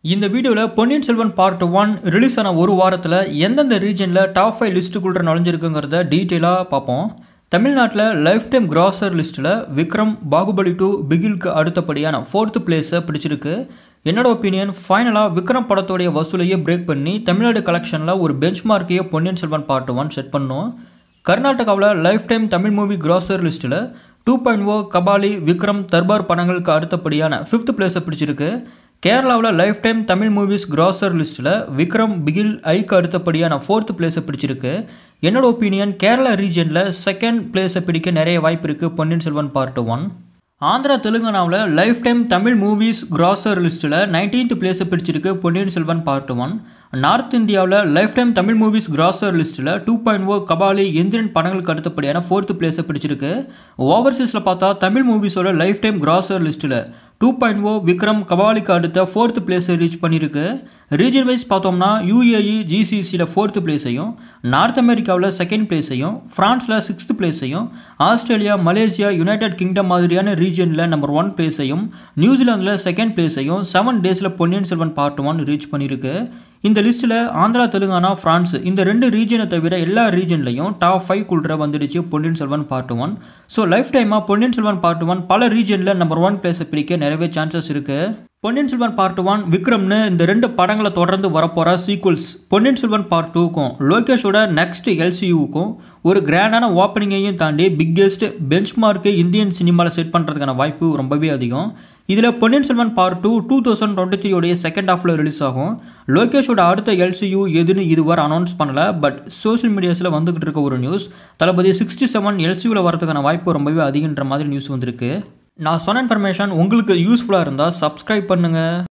இந்த வீடியோவில் Ponniyin Selvan part one release ஆன ஒரு வாரத்தில் எந்தெந்த ரீஜனில் டாப் ஃபைவ் லிஸ்ட்டுக்குள்ளே நுழைஞ்சிருக்குங்கிறத டீட்டெயிலாக பார்ப்போம் தமிழ்நாட்டில் லைஃப் டைம் கிராசர் லிஸ்ட்டில் விக்ரம் பாகுபலி டூ பிகிலுக்கு அடுத்தபடியான ஃபோர்த்து பிளேஸை பிடிச்சிருக்கு என்னோட ஒப்பீனியன் ஃபைனலாக விக்ரம் படத்தோடைய வசூலையே பிரேக் பண்ணி தமிழ்நாடு கலெக்ஷனில் ஒரு பெஞ்ச் மார்க்கையே Ponniyin Selvan part one set பண்ணோம் கர்நாடகாவில் life time Tamil movie grosser லிஸ்ட்டில் two point O Kabali Vikram Darbar படங்களுக்கு அடுத்தபடியான ஃபிஃப்த் பிளேஸை பிடிச்சிருக்கு கேரளாவில் life time Tamil movies grosser லிஸ்ட்டில் விக்ரம் பிகில் ஐக்கு அடுத்தபடியான ஃபோர்த் பிளேஸை பிடிச்சிருக்கு என்னோட ஒப்பீனியன் கேரளா ரீஜனில் செகண்ட் பிளேஸை பிடிக்க நிறைய வாய்ப்பு இருக்குது பொன்னியின் செல்வன் பார்ட் ஒன் ஆந்திரா தெலுங்கானாவில் life time Tamil movies grosser லிஸ்ட்டில் நைன்டீன்த் பிளேஸை பிடிச்சிருக்கு Ponniyin Selvan part one north இந்தியாவில் life time Tamil movies grosser லிஸ்ட்டில் two point O Kabali Enthiran படங்களுக்கு அடுத்தபடியான ஃபோர்த்து பிளேஸை பிடிச்சிருக்கு ஓவர்சீஸில் பார்த்தா தமிழ் மூவிஸோட லைஃப் டைம் கிராசர் லிஸ்ட்டில் டூ பாயிண்ட் ஓ விக்ரம் கபாலிக்கு அடுத்த ஃபோர்த்து பிளேஸை ரீச் பண்ணியிருக்கு ரீஜன் வைஸ் பார்த்தோம்னா யூஏஇ ஜிசிசியில் ஃபோர்த்து பிளேஸையும் நார்த் அமெரிக்காவில் செகண்ட் பிளேஸையும் ஃப்ரான்ஸில் சிக்ஸ்த் பிளேஸையும் ஆஸ்திரேலியா மலேசியா யுனைடெட் கிங்டம் மாதிரியான ரீஜனில் நம்பர் ஒன் பிளேஸையும் நியூசிலாந்தில் செகண்ட் பிளேஸையும் செவன் டேஸில் Ponniyin Selvan part one reach பண்ணியிருக்கு இந்த லிஸ்ட்டில் ஆந்திரா தெலுங்கானா ஃப்ரான்ஸ் இந்த ரெண்டு ரீஜனை தவிர எல்லா ரீஜன்லையும் டாப் ஃபைவ் குள்ற வந்துடுச்சு Ponniyin Selvan part one so life டைமாக பொன்னியின் செல்வன் பார்ட் ஒன் பல ரீஜனில் நம்பர் ஒன் பிளேஸை பிடிக்க நிறையவே சான்சஸ் இருக்குது பொன்னியின் செல்வன் பார்ட் ஒன் விக்ரம்னு இந்த ரெண்டு படங்களை தொடர்ந்து வரப்போகிற சீக்குவல்ஸ் பொன்னியின் செல்வன் பார்ட் டூக்கும் லோகேஷோட நெக்ஸ்ட் எல்சியூவுக்கும் ஒரு கிராண்டான ஓப்பனிங்கையும் தாண்டி பிக்கெஸ்ட் பெஞ்ச் மார்க்கு இந்தியன் சினிமாவில் செட் பண்ணுறதுக்கான வாய்ப்பு ரொம்பவே அதிகம் இதில் Ponniyin Selvan part two two thousand twenty த்ரீயோடைய செகண்ட் ஹாஃபில் ரிலீஸ் ஆகும் லோகேஷோட அடுத்த எல்சியூ எதுன்னு இதுவரை அனௌன்ஸ் பண்ணலை பட் சோஷியல் மீடியாஸில் வந்துகிட்டு இருக்க ஒரு நியூஸ் தளபதி சிக்ஸ்டி செவன் எல்சியூவில் வரதுக்கான வாய்ப்பு ரொம்பவே அதிகன்ற மாதிரி நியூஸ் வந்திருக்கு நான் சொன்ன இன்ஃபர்மேஷன் உங்களுக்கு யூஸ்ஃபுல்லாக இருந்தால் சப்ஸ்கிரைப் பண்ணுங்கள்